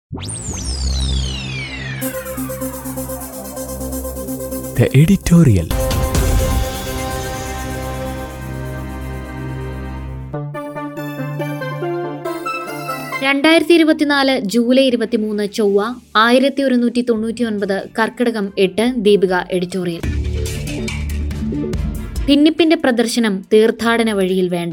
The editorial. രണ്ടായിരത്തി ഇരുപത്തിനാല് July ഇരുപത്തിമൂന്ന് ചൊവ്വ ആയിരത്തി ഒരുന്നൂറ്റി തൊണ്ണൂറ്റി ഒൻപത് കർക്കിടകം എട്ട് ദീപിക എഡിറ്റോറിയൽ ഭിന്നിപ്പിന്റെ പ്രദർശനം തീർത്ഥാടന വഴിയിൽ വേണ്ട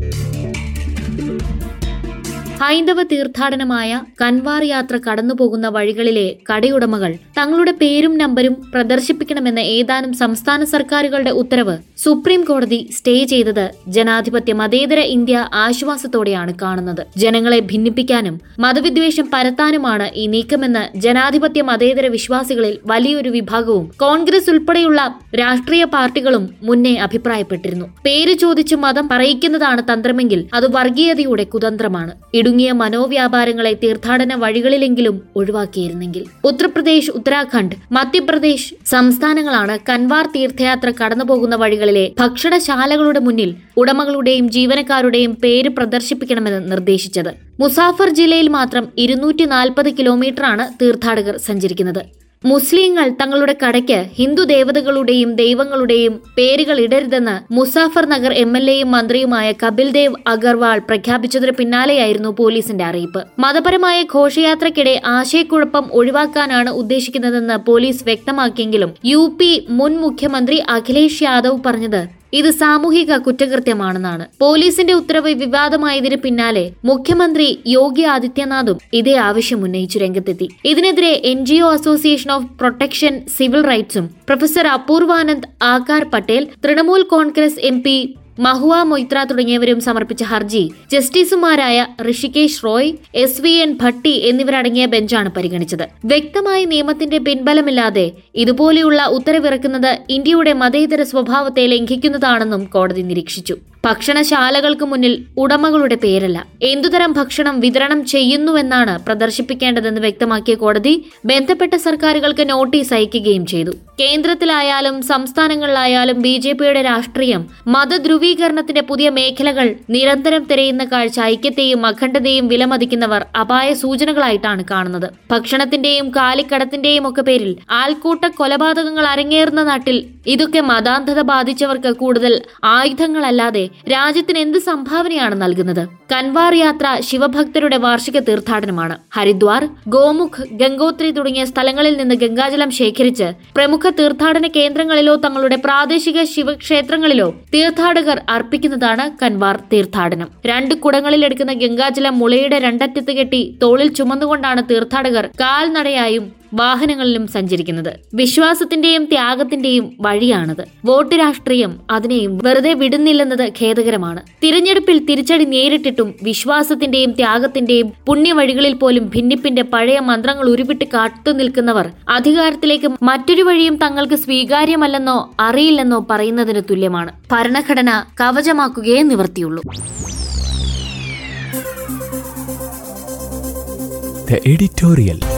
ഹൈന്ദവ തീർത്ഥാടനമായ കൻവാർ യാത്ര കടന്നുപോകുന്ന വഴികളിലെ കടയുടമകൾ തങ്ങളുടെ പേരും നമ്പരും പ്രദർശിപ്പിക്കണമെന്ന ഏതാനും സംസ്ഥാന സർക്കാരുകളുടെ ഉത്തരവ് സുപ്രീം കോടതി സ്റ്റേ ചെയ്തത് ജനാധിപത്യ മതേതര ഇന്ത്യ ആശ്വാസത്തോടെയാണ് കാണുന്നത് ജനങ്ങളെ ഭിന്നിപ്പിക്കാനും മതവിദ്വേഷം പരത്താനുമാണ് ഈ നീക്കമെന്ന് ജനാധിപത്യ മതേതര വിശ്വാസികളിൽ വലിയൊരു വിഭാഗവും കോൺഗ്രസ് ഉൾപ്പെടെയുള്ള രാഷ്ട്രീയ പാർട്ടികളും മുന്നേ അഭിപ്രായപ്പെട്ടിരുന്നു പേര് ചോദിച്ചു മതം പറയിക്കുന്നതാണ് തന്ത്രമെങ്കിൽ അത് വർഗീയതയുടെ കുതന്ത്രമാണ് ഇടുങ്ങിയ മനോവ്യാപാരങ്ങളെ തീർത്ഥാടന വഴികളിലെങ്കിലും ഒഴിവാക്കിയിരുന്നെങ്കിൽ ഉത്തർപ്രദേശ് ഉത്തരാഖണ്ഡ് മധ്യപ്രദേശ് സംസ്ഥാനങ്ങളാണ് കൻവാർ തീർത്ഥയാത്ര കടന്നുപോകുന്ന വഴികളിലെ ഭക്ഷണശാലകളുടെ മുന്നിൽ ഉടമകളുടെയും ജീവനക്കാരുടെയും പേര് പ്രദർശിപ്പിക്കണമെന്ന് നിർദ്ദേശിച്ചത് മുസാഫർ ജില്ലയിൽ മാത്രം ഇരുന്നൂറ്റി നാൽപ്പത് കിലോമീറ്ററാണ് തീർത്ഥാടകർ സഞ്ചരിക്കുന്നത് മുസ്ലിങ്ങൾ തങ്ങളുടെ കടയ്ക്ക് ഹിന്ദു ദേവതകളുടെയും ദൈവങ്ങളുടെയും പേരുകൾ ഇടരുതെന്ന് മുസാഫർ നഗർ എം എൽ എയും മന്ത്രിയുമായ കപിൽ ദേവ് അഗർവാൾ പ്രഖ്യാപിച്ചതിന് പിന്നാലെയായിരുന്നു പോലീസിന്റെ അറിയിപ്പ് മതപരമായ ഘോഷയാത്രയ്ക്കിടെ ആശയക്കുഴപ്പം ഒഴിവാക്കാനാണ് ഉദ്ദേശിക്കുന്നതെന്ന് പോലീസ് വ്യക്തമാക്കിയെങ്കിലും യു പി മുൻ മുഖ്യമന്ത്രി അഖിലേഷ് യാദവ് പറഞ്ഞത് ഇത് സാമൂഹിക കുറ്റകൃത്യമാണെന്നാണ് പോലീസിന്റെ ഉത്തരവ് വിവാദമായതിന് പിന്നാലെ മുഖ്യമന്ത്രി യോഗി ആദിത്യനാഥും ഇതേ ആവശ്യം ഉന്നയിച്ചു രംഗത്തെത്തി ഇതിനെതിരെ N G O association of protection civil റൈറ്റ്സും professor Apoorvanand Aakar Patel Trinamool Congress M P Mahua Moitra തുടങ്ങിയവരും സമർപ്പിച്ച ഹർജി ജസ്റ്റിസുമാരായ Hrishikesh Roy S V N Bhatti എന്നിവരടങ്ങിയ ബെഞ്ചാണ് പരിഗണിച്ചത് വ്യക്തമായ നിയമത്തിന്റെ പിൻബലമില്ലാതെ ഇതുപോലെയുള്ള ഉത്തരവിറക്കുന്നത് ഇന്ത്യയുടെ മതേതര സ്വഭാവത്തെ ലംഘിക്കുന്നതാണെന്നും കോടതി നിരീക്ഷിച്ചു ഭക്ഷണശാലകൾക്ക് മുന്നിൽ ഉടമകളുടെ പേരല്ല എന്തുതരം ഭക്ഷണം വിതരണം ചെയ്യുന്നുവെന്നാണ് പ്രദർശിപ്പിക്കേണ്ടതെന്ന് വ്യക്തമാക്കിയ കോടതി ബന്ധപ്പെട്ട സർക്കാരുകൾക്ക് നോട്ടീസ് അയക്കുകയും ചെയ്തു കേന്ദ്രത്തിലായാലും സംസ്ഥാനങ്ങളിലായാലും ബി ജെ പിയുടെ രാഷ്ട്രീയം മതധ്രുവീകരണത്തിന്റെ പുതിയ മേഖലകൾ നിരന്തരം തിരയുന്ന കാഴ്ച ഐക്യത്തെയും അഖണ്ഡതയും വിലമതിക്കുന്നവർ അപായ സൂചനകളായിട്ടാണ് കാണുന്നത് ഭക്ഷണത്തിന്റെയും കാലിക്കടത്തിന്റെയും ഒക്കെ പേരിൽ ആൾക്കൂട്ട കൊലപാതകങ്ങൾ അരങ്ങേറുന്ന നാട്ടിൽ ഇതൊക്കെ മതാന്ധത ബാധിച്ചവർക്ക് കൂടുതൽ ആയുധങ്ങളല്ലാതെ രാജ്യത്തിന് എന്ത് സംഭാവനയാണ് നൽകുന്നത് കൻവാർ യാത്ര ശിവഭക്തരുടെ വാർഷിക തീർത്ഥാടനമാണ് ഹരിദ്വാർ ഗോമുഖ് ഗംഗോത്രി തുടങ്ങിയ സ്ഥലങ്ങളിൽ നിന്ന് ഗംഗാജലം ശേഖരിച്ച് പ്രമുഖ തീർത്ഥാടന കേന്ദ്രങ്ങളിലോ തങ്ങളുടെ പ്രാദേശിക ശിവക്ഷേത്രങ്ങളിലോ തീർത്ഥാടകർ അർപ്പിക്കുന്നതാണ് കൻവാർ തീർത്ഥാടനം രണ്ട് കുടങ്ങളിൽ എടുക്കുന്ന ഗംഗാജലം മുളയുടെ രണ്ടറ്റത്ത് കെട്ടി തോളിൽ ചുമന്നുകൊണ്ടാണ് തീർത്ഥാടകർ കാൽനടയായും വാഹനങ്ങളിലും സഞ്ചരിക്കുന്നത് വിശ്വാസത്തിന്റെയും ത്യാഗത്തിന്റെയും വഴിയാണത് വോട്ട് രാഷ്ട്രീയം അതിനെയും വെറുതെ വിടുന്നില്ലെന്നത് ഖേദകരമാണ് തിരഞ്ഞെടുപ്പിൽ തിരിച്ചടി നേരിട്ടിട്ടും വിശ്വാസത്തിന്റെയും ത്യാഗത്തിന്റെയും പുണ്യവഴികളിൽ പോലും ഭിന്നിപ്പിന്റെ പഴയ മന്ത്രങ്ങൾ ഉരുവിട്ട് കാത്തു നിൽക്കുന്നവർ അധികാരത്തിലേക്ക് മറ്റൊരു വഴിയും തങ്ങൾക്ക് സ്വീകാര്യമല്ലെന്നോ അറിയില്ലെന്നോ പറയുന്നതിന് തുല്യമാണ് ഭരണഘടന കവചമാക്കുകയേ നിവർത്തിയുള്ളൂ The editorial.